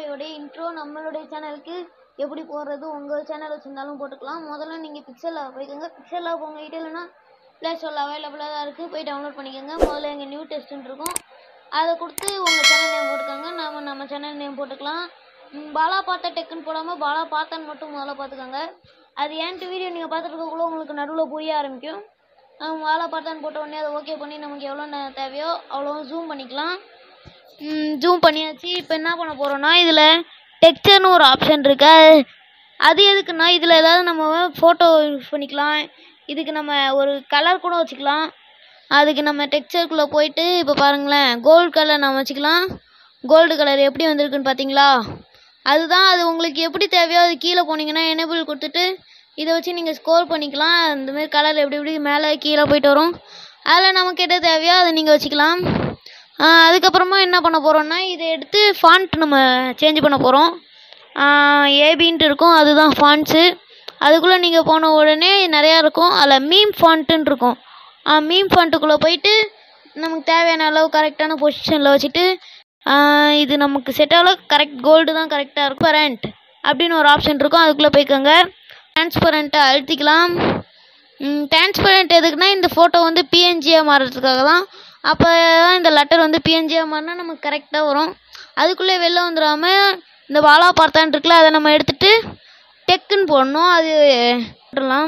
ஃபைவோடைய intro நம்மளுடைய சேனலுக்கு எப்படி போடுறது உங்கள் சேனல் வச்சுருந்தாலும் போட்டுக்கலாம் முதல்ல நீங்கள் பிக்சலில் போய்க்கோங்க பிக்சலில் உங்ககிட்ட இல்லைன்னா ப்ளே ஸ்டோரில் அவைலபிளாக தான் இருக்குது போய் டவுன்லோட் பண்ணிக்கோங்க முதல்ல எங்கள் நியூ டெஸ்ட்டுன்னு இருக்கும் அதை கொடுத்து உங்கள் சேனல் நேம் போட்டுக்கோங்க நாம நம்ம சேனல் நேம் போட்டுக்கலாம் ம், பாலா பார்த்தா டெக்குன்னு போடாமல் பாலா பார்த்தான்னு மட்டும் முதல்ல பார்த்துக்கோங்க அது ஏன்ட்டு வீடியோ நீங்கள் பார்த்துருக்கக்குள்ள உங்களுக்கு நடுவில் புரிய ஆரம்பிக்கும் நம்ம பாலா பார்த்தான்னு போட்ட உடனே அதை ஓகே பண்ணி நமக்கு எவ்வளோ நே- தேவையோ அவ்வளோ ஜூம் பண்ணிக்கலாம் ஜூம் பண்ணியாச்சு இப்போ என்ன பண்ண போகிறோம்னா இதில் டெக்ஸ்சர்னு ஒரு ஆப்ஷன் இருக்கு அது- அது எதுக்குன்னா இதில் ஏதாவது நம்ம ஃபோட்டோ யூஸ் பண்ணிக்கலாம் இதுக்கு நம்ம ஒரு கலர் கூட வச்சுக்கலாம் அதுக்கு நம்ம டெக்ஸ்சருக்குள்ளே போயிட்டு இப்போ பாருங்களேன் கோல்டு கலர் நம்ம வச்சுக்கலாம் கோல்டு கலர் எப்படி வந்திருக்குன்னு பார்த்தீங்களா அதுதான் அது உங்களுக்கு எப்படி தேவையோ அது கீழே போனீங்கன்னா எனேபிள் கொடுத்துட்டு இதை வச்சு நீங்கள் ஸ்கோர் பண்ணிக்கலாம் இந்த மாதிரி கலர் எப்படி எப்படி மேலே கீழே போயிட்டு வரும் அதில் நமக்கு எது தேவையோ அதை நீங்கள் வச்சுக்கலாம் ஆ, அதுக்கப்புறமா என்ன பண்ண போகிறோம்னா இதை எடுத்து ஃபாண்ட் நம்ம சேஞ்ச் பண்ண போகிறோம் ஏபின்ட்டு இருக்கும் அதுதான் ஃபாண்ட்ஸு அதுக்குள்ளே நீங்கள் போன உடனே நிறையா இருக்கும் அதில் மீம் ஃபாண்ட்டுன்னு இருக்கும் மீம் ஃபாண்ட்டுக்குள்ளே போயிட்டு நமக்கு தேவையான அளவு கரெக்டான பொசிஷனில் வச்சுட்டு ஆ, இது நமக்கு செட் ஆகல கரெக்ட் கோல்டு தான் கரெக்டாக இருக்கும் பரண்ட் அப்படின்னு ஒரு ஆப்ஷன் இருக்கும் அதுக்குள்ளே போய்க்கோங்க டிரான்ஸ்பரண்ட்டை அழுத்திக்கலாம் டிரான்ஸ்பரண்ட் எதுக்குன்னா இந்த ஃபோட்டோ வந்து பிஎன்ஜியாக மாறுறதுக்காக தான் அப்போ தான் இந்த லெட்டர் வந்து பிஎன்ஜியாக மாறினா நமக்கு கரெக்டாக வரும் அதுக்குள்ளே வெளில வந்துடாம இந்த வாலா பார்த்தான் இருக்குல்ல அதை நம்ம எடுத்துட்டு டெக்குன்னு போடணும் அது போடலாம்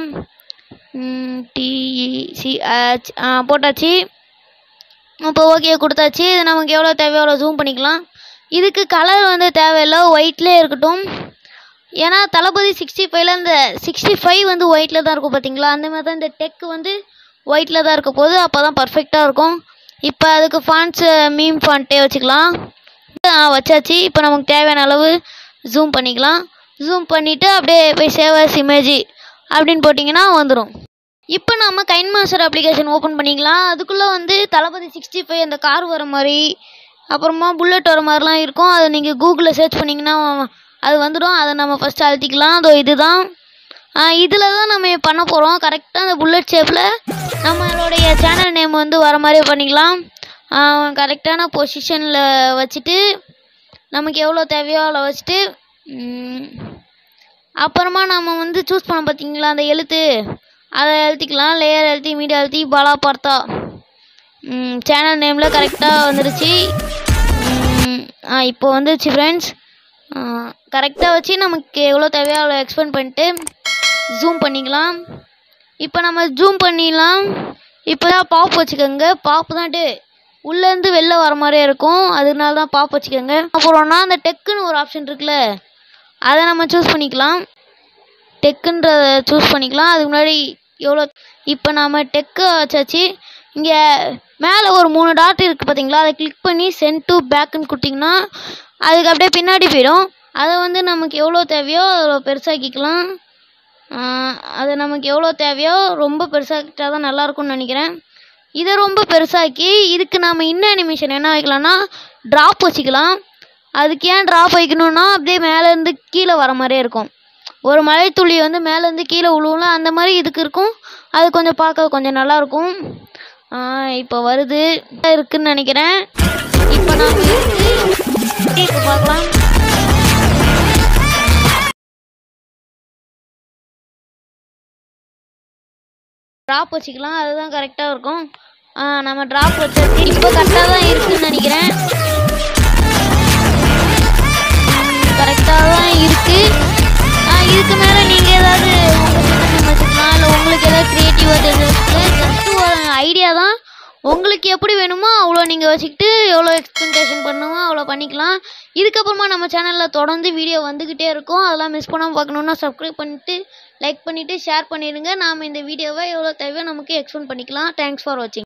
டிஇசி போட்டாச்சு இப்போ ஓகே கொடுத்தாச்சு இது நமக்கு எவ்வளோ தேவையோ அவ்வளோ ஜூம் பண்ணிக்கலாம் இதுக்கு கலர் வந்து தேவையில்லை ஒயிட்லேயே இருக்கட்டும் ஏன்னா தளபதி சிக்ஸ்டி ஃபைவ்ல இந்த சிக்ஸ்டி ஃபைவ் வந்து ஒயிட்டில் தான் இருக்கும் பார்த்தீங்களா அந்த மாதிரி தான் இந்த டெக் வந்து ஒயிட்டில் தான் இருக்க போகுது அப்போ தான் பர்ஃபெக்டாக இருக்கும் இப்போ அதுக்கு ஃபாண்ட்ஸு மீம் ஃபாண்ட்டே வச்சுக்கலாம் ஆ வச்சாச்சு இப்போ நமக்கு தேவையான அளவு ஜூம் பண்ணிக்கலாம் ஜூம் பண்ணிவிட்டு அப்படியே போய் சேவஸ் இமேஜ் அப்படின்னு போட்டிங்கன்னா வந்துடும் இப்போ நம்ம கைன் மாஸ்டர் அப்ளிகேஷன் ஓப்பன் பண்ணிக்கலாம் அதுக்குள்ளே வந்து தளபதி சிக்ஸ்டி ஃபைவ் அந்த கார் வர மாதிரி அப்புறமா புல்லட் வர மாதிரிலாம் இருக்கும் அதை நீங்கள் கூகுளில் சர்ச் பண்ணிங்கன்னா அது வந்துடும் அதை நம்ம ஃபஸ்ட்டு அழுத்திக்கலாம் அதோ இதுதான் இதில் தான் நம்ம பண்ண போகிறோம் கரெக்டாக அந்த புல்லட் ஷேப்பில் நம்மளுடைய சேனல் நேம் வந்து வர மாதிரி பண்ணிக்கலாம் கரெக்டான பொசிஷனில் வச்சுட்டு நமக்கு எவ்வளோ தேவையோ அவ்வளோ வச்சுட்டு ம், அப்புறமா நம்ம வந்து சூஸ் பண்ண பார்த்தீங்களா அந்த எழுத்து அதை எழுத்திக்கலாம் லேயர் எழுத்தி மீடியா எழுத்தி பாலா பார்த்தா சேனல் நேமில் கரெக்டாக வந்துருச்சு ம், ஆ இப்போ வந்துருச்சு ஃப்ரெண்ட்ஸ் கரெக்டாக வச்சு நமக்கு எவ்வளோ தேவையோ அவ்வளோ எக்ஸ்பெண்ட் பண்ணிட்டு ஜூம் பண்ணிக்கலாம் இப்போ நம்ம ஜூம் பண்ணிடலாம் இப்போ தான் பாப் வச்சுக்கோங்க பாப் தான் டே உள்ளேருந்து வெளில வர மாதிரியே இருக்கும் அதனால தான் பாப் வச்சுக்கோங்க அப்புறம்னா அந்த டெக்குன்னு ஒரு ஆப்ஷன் இருக்குல்ல அதை நம்ம சூஸ் பண்ணிக்கலாம் டெக்குன்றத சூஸ் பண்ணிக்கலாம் அதுக்கு முன்னாடி எவ்வளோ இப்போ நாம டெக்கு வச்சாச்சு இங்கே மேலே ஒரு மூணு டாட் இருக்குது பார்த்தீங்களா அதை கிளிக் பண்ணி சென்ட் டு பேக்குன்னு கொடுத்தீங்கன்னா அதுக்கு அப்படியே பின்னாடி போயிடும் அதை வந்து நமக்கு எவ்வளோ தேவையோ அவ்வளோ பெருசாக்கிக்கலாம் ஆஹ் அது நமக்கு எவ்வளோ தேவையோ ரொம்ப பெருசாக்கிட்டா தான் நல்லாயிருக்கும்னு நினைக்கிறேன் இதை ரொம்ப பெருசாக்கி இதுக்கு நாம் இன்னும் அனிமேஷன் என்ன வைக்கலாம்னா ட்ராப் வச்சுக்கலாம் அதுக்கு ஏன் ட்ராப் வைக்கணும்னா அப்படியே மேலேருந்து கீழே வர மாதிரியே இருக்கும் ஒரு மழைத்துளி வந்து மேலேருந்து கீழே விழுவும்ல அந்த மாதிரி இதுக்கு இருக்கும் அது கொஞ்சம் பார்க்க கொஞ்சம் நல்லாயிருக்கும் இப்போ வருது இருக்குன்னு நினைக்கிறேன் இப்போ நாம் இப்போ பார்க்கலாம் ட்ராப் வச்சுக்கலாம் அதுதான் கரெக்டாக இருக்கும் ஆ, நம்ம ட்ராப் வச்சாச்சு இப்போ கரெக்டாக தான் இருக்குன்னு நினைக்கிறேன் கரெக்டாக தான் இருக்குது இதுக்கு மேலே நீங்கள் ஏதாவது உங்களுக்கு வச்சுக்கலாம் இல்லை உங்களுக்கு ஏதாவது க்ரியேட்டிவாக தெரிஞ்சு வச்சுக்கலாம் ஜஸ்ட் ஒரு ஐடியா தான் உங்களுக்கு எப்படி வேணுமோ அவ்வளோ நீங்கள் வச்சுக்கிட்டு எவ்வளோ எக்ஸ்பெக்டேஷன் பண்ணுமோ அவ்வளோ பண்ணிக்கலாம் இதுக்கப்புறமா நம்ம சேனலில் தொடர்ந்து வீடியோ வந்துக்கிட்டே இருக்கும் அதெல்லாம் மிஸ் பண்ணாமல் பார்க்கணுன்னா சப்ஸ்கிரைப் பண்ணிவிட்டு லைக் பண்ணிவிட்டு ஷேர் பண்ணிடுங்க நாம் இந்த வீடியோவை எவ்வளோ தேவையோ நமக்கு எக்ஸ்பெண்ட் பண்ணிக்கலாம் தேங்க்ஸ் ஃபார் வாட்சிங்